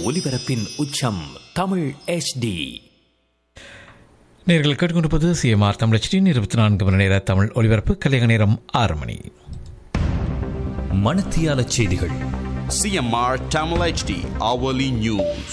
ஒலிபரப்பின் உச்சம் தமிழ் HD நேர்கள் கேட்டுக்கொண்டிருப்பது சிஎம்ஆர் தமிழச்சின் இருபத்தி நான்கு மணி நேர தமிழ் ஒலிபரப்பு கலைய நேரம் ஆறு மணி மணத்தியால செய்திகள் CMR Tamil HD hourly news.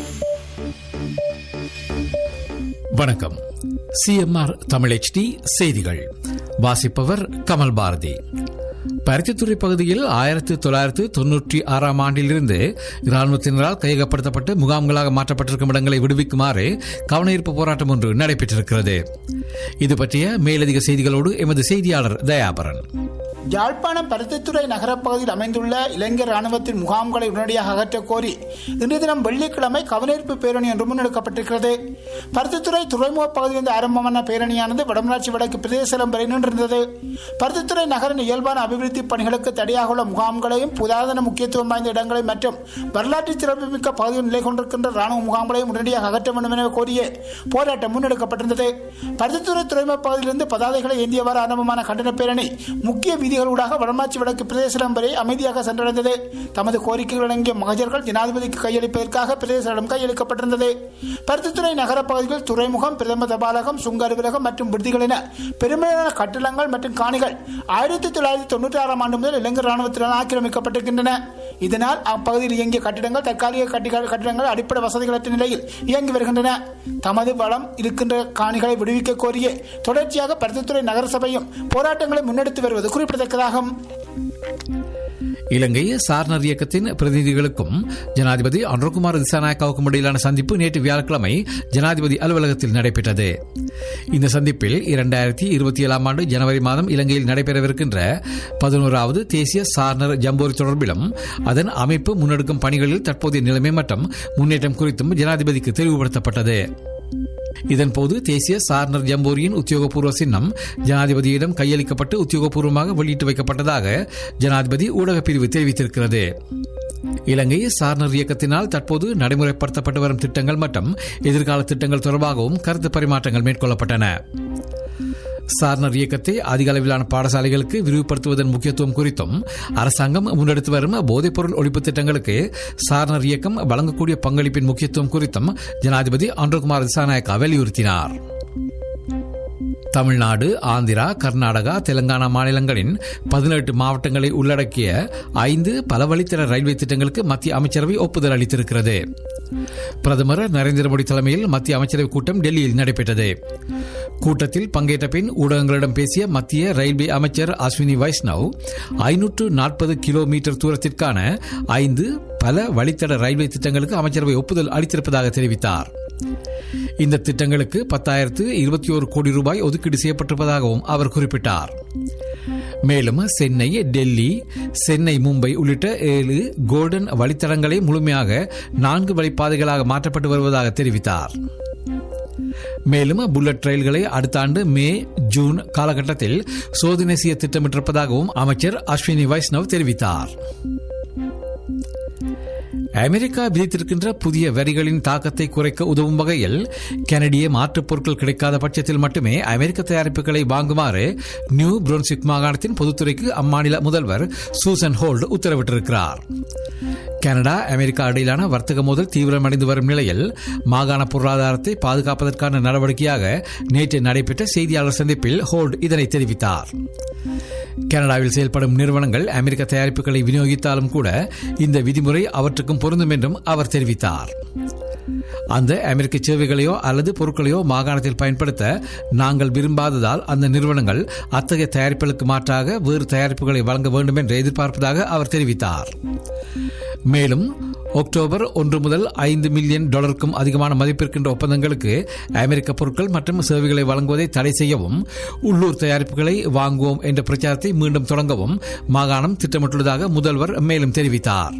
வணக்கம் சிஎம்ஆர் தமிழ் HD செய்திகள் வாசிப்பவர் கமல் பாரதி பருத்தித்துறை பகுதியில் ஆயிரத்தி தொள்ளாயிரத்து தொன்னூற்றி ஆறாம் ஆண்டிலிருந்து இராணுவத்தினரால் கையகப்படுத்தப்பட்டு முகாம்களாக மாற்றப்பட்டிருக்கும் இடங்களை விடுவிக்குமாறு கவனஈர்ப்பு போராட்டம் ஒன்று நடைபெற்றிருக்கிறது இது பற்றிய மேலதிக செய்திகளோடு எமது செய்தியாளர் தயாபரன் யாழ்ப்பாணம் பருத்தித்துறை நகரப்பகுதியில் அமைந்துள்ள இலங்கை ராணுவத்தின் முகாம்களை உடனடியாக அகற்றக் கோரி இன்று தினம் வெள்ளிக்கிழமை கவனீர்ப்பு பேரணி ஒன்று முன்னெடுக்கப்பட்டிருக்கிறது பருத்தித்துறை துறைமுக பகுதியிலிருந்து ஆரம்பமான பேரணியானது வடமராட்சி வடக்கு பிரதேசம் வரை நின்றிருந்தது பருத்தித்துறை நகரின் இயல்பான அபிவிருத்தி பணிகளுக்கு தடையாக உள்ள முகாம்களையும் புதாதன முக்கியத்துவம் வாய்ந்த இடங்களை மற்றும் வரலாற்று சிறப்புமிக்க பகுதியில் நிலை கொண்டிருக்கின்ற ராணுவ முகாம்களையும் உடனடியாக அகற்ற வேண்டும் என கோரிய போராட்டம் முன்னெடுக்கப்பட்டிருந்தது பருத்தித்துறை துறைமுக பகுதியிலிருந்து பதாதைகளை ஏந்தியவாறு ஆரம்பமான கண்டன பேரணி முக்கிய வீதிகளூடாக வடமாட்சி வடக்கு பிரதேசம் வரை அமைதியாக சென்றடைந்தது தமது கோரிக்கைகள் அடங்கிய மகஜர்கள் ஜனாதிபதிக்கு கையளிப்பதற்காக பிரதேசம் கையளிக்கப்பட்டிருந்தது பருத்தித்துறை நகர பகுதிகள் துறைமுகம் பிரதம தபாலகம் சுங்க அலுவலகம் மற்றும் விடுதிகள் என பெருமையான கட்டிடங்கள் மற்றும் காணிகள் ஆயிரத்தி தொள்ளாயிரத்தி தொண்ணூற்றி ஆறாம் ஆண்டு முதல் இலங்கை ராணுவத்தினால் ஆக்கிரமிக்கப்பட்டிருக்கின்றன இதனால் அப்பகுதியில் இயங்கிய கட்டிடங்கள் தற்காலிக கட்டிட- கட்டிடங்கள் அடிப்படை வசதிகளற்ற நிலையில் இயங்கி வருகின்றன தமது வளம் இருக்கின்ற காணிகளை விடுவிக்க கோரிய தொடர்ச்சியாக பருத்தித்துறை நகரசபையும் போராட்டங்களை முன்னெடுத்து வருவது குறிப்பிடத்தக்கதாகும் இலங்கை சார்னர் இயக்கத்தின் பிரதிநிதிகளுக்கும் ஜனாதிபதி அன்ரகுமார் திசாநாயக்காவுக்கும் இடையிலான சந்திப்பு நேற்று வியாழக்கிழமை ஜனாதிபதி அலுவலகத்தில் நடைபெற்றது இந்த சந்திப்பில் இரண்டாயிரத்தி இருபத்தி ஏழாம் ஆண்டு ஜனவரி மாதம் இலங்கையில் நடைபெறவிருக்கின்ற பதினோராவது தேசிய சார்னர் ஜம்போரி தொடர்பிலும் அதன் அமைப்பு முன்னெடுக்கும் பணிகளில் தற்போதைய நிலைமை மற்றும் முன்னேற்றம் குறித்தும் ஜனாதிபதிக்கு தெளிவுபடுத்தப்பட்டது இதன்போது தேசிய சார்னர் ஜம்போரியின் உத்தியோகபூர்வ சின்னம் ஜனாதிபதியிடம் கையளிக்கப்பட்டு உத்தியோகபூர்வமாக வெளியிட்டு வைக்கப்பட்டதாக ஜனாதிபதி ஊடகப் பிரிவு தெரிவித்திருக்கிறது இலங்கை சார்னர் இயக்கத்தினால் தற்போது நடைமுறைப்படுத்தப்பட்டு வரும் திட்டங்கள் மற்றும் எதிர்கால திட்டங்கள் தொடர்பாகவும் கருத்து பரிமாற்றங்கள் மேற்கொள்ளப்பட்டன சார்னர் இயக்கத்தை அதிக அளவிலான பாடசாலைகளுக்கு விரிவுபடுத்துவதன் முக்கியத்துவம் குறித்தும் அரசாங்கம் முன்னெடுத்து வரும் போதைப்பொருள் ஒழிப்பு திட்டங்களுக்கு சார்னர் இயக்கம் வழங்கக்கூடிய பங்களிப்பின் முக்கியத்துவம் குறித்தும் ஜனாதிபதி அன்றகுமார் திசாநாயக்கா வலியுறுத்தினார் தமிழ்நாடு ஆந்திரா கர்நாடகா தெலங்கானா மாநிலங்களின் பதினெட்டு மாவட்டங்களை உள்ளடக்கிய ஐந்து பல வழித்தட ரயில்வே திட்டங்களுக்கு மத்திய அமைச்சரவை ஒப்புதல் அளித்திருக்கிறது பிரதமர் நரேந்திர மோடி தலைமையில் மத்திய அமைச்சரவை கூட்டம் டெல்லியில் நடைபெற்றது கூட்டத்தில் பங்கேற்ற பின் ஊடகங்களிடம் பேசிய மத்திய ரயில்வே அமைச்சர் அஸ்வினி வைஷ்ணவ் ஐநூற்று நாற்பது கிலோமீட்டர் தூரத்திற்கான ஐந்து பல வழித்தட ரயில்வே திட்டங்களுக்கு அமைச்சரவை ஒப்புதல் அளித்திருப்பதாக தெரிவித்தார் இந்த திட்டங்களுக்கு பத்தாயிரத்து இருபத்தி ஒரு கோடி ரூபாய் ஒதுக்கீடு செய்யப்பட்டிருப்பதாகவும் அவர் குறிப்பிட்டார் மேலும் சென்னை டெல்லி சென்னை மும்பை உள்ளிட்ட ஏழு கோல்டன் வழித்தடங்களை முழுமையாக நான்கு வழிப்பாதைகளாக மாற்றப்பட்டு வருவதாக தெரிவித்தார் மேலும் புல்லட் ரயில்களை அடுத்த ஆண்டு மே ஜூன் காலகட்டத்தில் சோதனை செய்ய திட்டமிட்டிருப்பதாகவும் அமைச்சர் அஸ்வினி வைஷ்ணவ் தெரிவித்தார் அமெரிக்கா விதித்திருக்கின்ற புதிய வரிகளின் தாக்கத்தை குறைக்க உதவும் வகையில் கனடிய மாற்றுப் பொருட்கள் கிடைக்காத பட்சத்தில் மட்டுமே அமெரிக்க தயாரிப்புகளை வாங்குமாறு நியூ புரோன்சிக் மாகாணத்தின் பொதுத்துறைக்கு அம்மாநில முதல்வர் சூசன் ஹோல்ட் உத்தரவிட்டிருக்கிறார் கனடா அமெரிக்கா இடையிலான வர்த்தக மோதல் தீவிரமடைந்து வரும் நிலையில் மாகாண பொருளாதாரத்தை பாதுகாப்பதற்கான நடவடிக்கையாக நேற்று நடைபெற்ற செய்தியாளர் சந்திப்பில் ஹோல்ட் இதனை தெரிவித்தார் கனடாவில் செயல்படும் நிறுவனங்கள் அமெரிக்க தயாரிப்புகளை விநியோகித்தாலும் கூட இந்த விதிமுறை அவற்றுக்கும் பொருந்தும் என்றும் அவர் தெரிவித்தார் அந்த அமெரிக்க சேவைகளையோ அல்லது பொருட்களையோ மாகாணத்தில் பயன்படுத்த நாங்கள் விரும்பாததால் அந்த நிறுவனங்கள் அத்தகைய தயாரிப்புகளுக்கு மாற்றாக வேறு தயாரிப்புகளை வழங்க வேண்டும் என்று எதிர்பார்ப்பதாக அவர் தெரிவித்தார் மேலும் அக்டோபர் ஒன்று முதல் ஐந்து மில்லியன் டாலருக்கும் அதிகமான மதிப்பிருக்கின்ற ஒப்பந்தங்களுக்கு அமெரிக்க பொருட்கள் மற்றும் சேவைகளை வழங்குவதை தடை செய்யவும் உள்ளூர் தயாரிப்புகளை வாங்குவோம் என்ற பிரச்சாரத்தை மீண்டும் தொடங்கவும் மாகாணம் திட்டமிட்டுள்ளதாக முதல்வர் மேலும் தெரிவித்தார்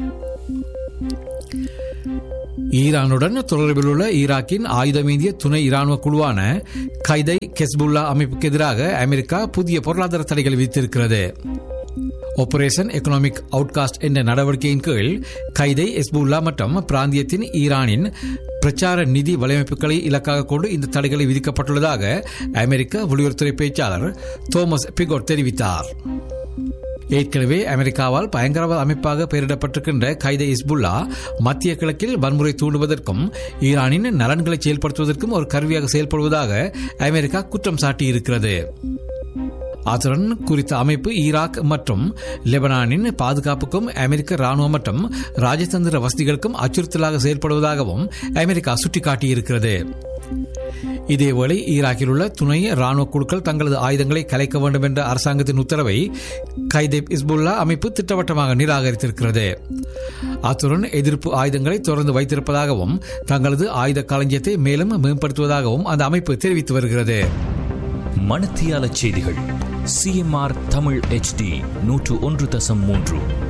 ஈரானுடன் தொடர்பில் உள்ள ஈராக்கின் ஆயுதமேந்திய துணை இராணுவ குழுவான கைதை கெஸ்புல்லா அமைப்புக்கு எதிராக அமெரிக்கா புதிய பொருளாதார தடைகளை விதித்திருக்கிறது ஆபரேஷன் எக்கனாமிக் அவுட்காஸ்ட் என்ற நடவடிக்கையின் கீழ் கைதை எஸ்புல்லா மற்றும் பிராந்தியத்தின் ஈரானின் பிரச்சார நிதி வலையமைப்புகளை இலக்காக கொண்டு இந்த தடைகளை விதிக்கப்பட்டுள்ளதாக அமெரிக்க வெளியுறவுத்துறை பேச்சாளர் தோமஸ் பிகோட் தெரிவித்தார் ஏற்கனவே அமெரிக்காவால் பயங்கரவாத அமைப்பாக பெயரிடப்பட்டிருக்கின்ற கைத இஸ்புல்லா மத்திய கிழக்கில் வன்முறை தூண்டுவதற்கும் ஈரானின் நலன்களை செயல்படுத்துவதற்கும் ஒரு கருவியாக செயல்படுவதாக அமெரிக்கா குற்றம் சாட்டியிருக்கிறது அத்துடன் குறித்த அமைப்பு ஈராக் மற்றும் லெபனானின் பாதுகாப்புக்கும் அமெரிக்க ராணுவம் மற்றும் ராஜதந்திர வசதிகளுக்கும் அச்சுறுத்தலாக செயல்படுவதாகவும் அமெரிக்கா சுட்டிக்காட்டியிருக்கிறது இதேவேளை ஈராக்கில் உள்ள துணை ராணுவ குழுக்கள் தங்களது ஆயுதங்களை கலைக்க வேண்டும் என்ற அரசாங்கத்தின் உத்தரவை கைதேப் இஸ்புல்லா அமைப்பு திட்டவட்டமாக நிராகரித்திருக்கிறது அத்துடன் எதிர்ப்பு ஆயுதங்களை தொடர்ந்து வைத்திருப்பதாகவும் தங்களது ஆயுத களஞ்சியத்தை மேலும் மேம்படுத்துவதாகவும் அந்த அமைப்பு தெரிவித்து வருகிறது மணத்தியால செய்திகள் சிஎம்ஆர் தமிழ் HD நூற்று ஒன்று தசம் மூன்று